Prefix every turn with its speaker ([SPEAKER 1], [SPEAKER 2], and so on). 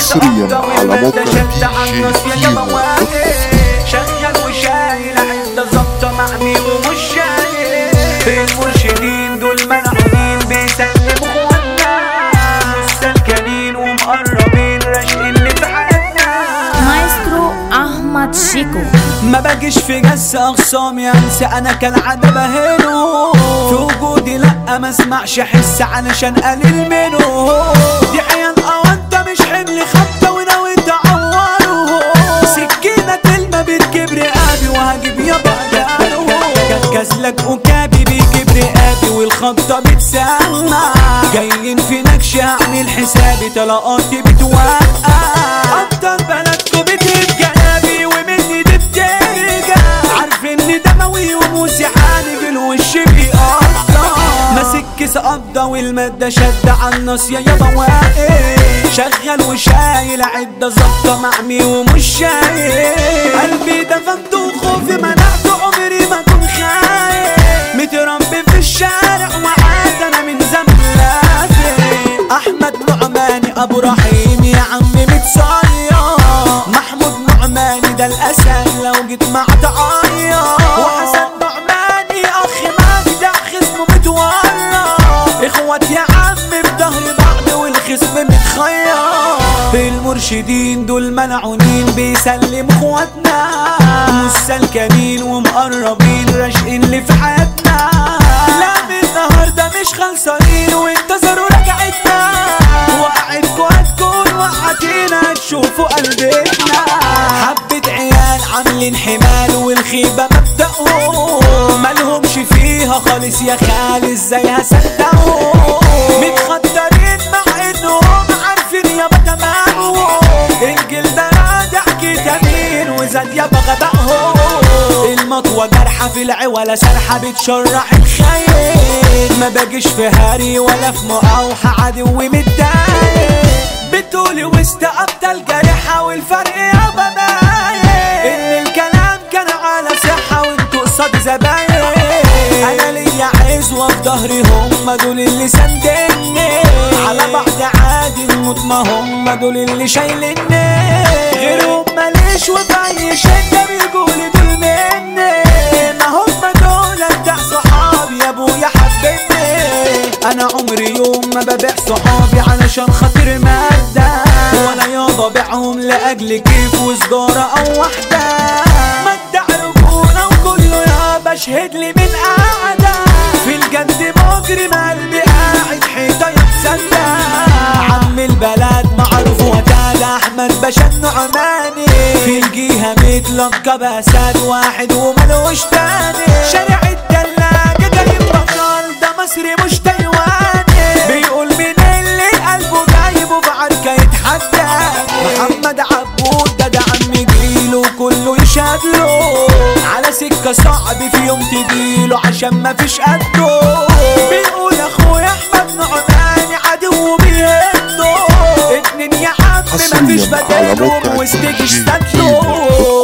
[SPEAKER 1] حصريا على موقع دي جي كيمو
[SPEAKER 2] شغل وشايل عند ظبطة معمي ومش شايل المرشدين دول منعومين بيسلموا اخوانا مستلكنين ومقربين راشقين اللي في حياتنا
[SPEAKER 3] مايسترو احمد شيكو
[SPEAKER 2] ما باجيش في جس اخصامي انسى انا كالعادة بهينه في وجودي لا ما اسمعش حس علشان قليل منه دي عيال اه انت مش حمل خبطة وناوي تعوره سكينة كلمة بتجيب رقابي وهجيب يابا جاله كازلك وكابي بيجيب رقابي والخبطة بتسمع جايين في نكش اعمل حسابي طلقاتي بتوقع اكتر بلدكوا بتتجنبي ومني دي بترجع عارف ان دموي وموسي حالي بالوش بيقطع ماسك كيس قبضة والمادة شد على النص يا يابا واقف شغل وشايل عدة ظابطة معمي ومش شايل قلبي دفنت وخوفي منعته عمري ما كنت خايف متربي في الشارع وعاد انا من ذنب لافي احمد نعماني ابو رحيم يا عمي متصير محمود نعماني ده الاسد لو جيت مع تعيط وحسن نعماني اخ مجدع خصمه متورط اخوات يا عم بظهر بعض والخصم متخير المرشدين دول ملعونين بيسلموا اخواتنا مستلكنين ومقربين راشقين اللي في حياتنا لا من النهارده مش خلصانين وانتظروا رجعتنا وقعدكوا هتكون وقعتينا تشوفوا قلبتنا حبة عيال عاملين حمال والخيبة مبدأهم مالهمش فيها خالص يا خالي ازاي هصدقهم متخدرين مع انهم عارفين يابا تمامهم الجلد رادع كتامين وزاد يابا غبائهم المطوة جرحة في العوالة سرحة بتشرح الخيل ما باجيش في هاري ولا في مقاوحة عدو متضايق بتقولي وسط ابطال جارحة والفرق يابا باين ان الكلام كان على صحة وانتوا قصاد زباين انا ليا عزوة في ظهري هم دول اللي سندني على بعض عادي نموت ما هم دول اللي شايليني غيرهم ماليش وبأي شدة بيقولي دول مني ما هم دول بتاع صحابي يا ابويا حبيبني انا عمري يوم ما ببيع صحابي علشان خاطر مادة ولا يابا بيعهم لاجل كيف وسجارة او واحدة مادة رجولة وكله يابا شهد لي من قعدة في الجد مجرم قلبي قاعد حيطة يتصدى عم البلد معروف وتاد احمد باشا النعماني في الجهة متلقب اسد واحد وملوش تاني شارع التلاجة جايب بطل ده مصري مش تايواني بيقول مين اللي قلبه جايبه بعركة يتحدى محمد عبود ده ده عم جيله كله يشهد له على سكة صعب في يوم تجيله عشان ما فيش قده بيقول اخويا احمد نعماني عدو بيهده اتنين يا عم ما فيش
[SPEAKER 1] حصرياً على
[SPEAKER 2] بداله
[SPEAKER 1] موقع
[SPEAKER 2] وسطك
[SPEAKER 1] دي جي
[SPEAKER 2] اشتدله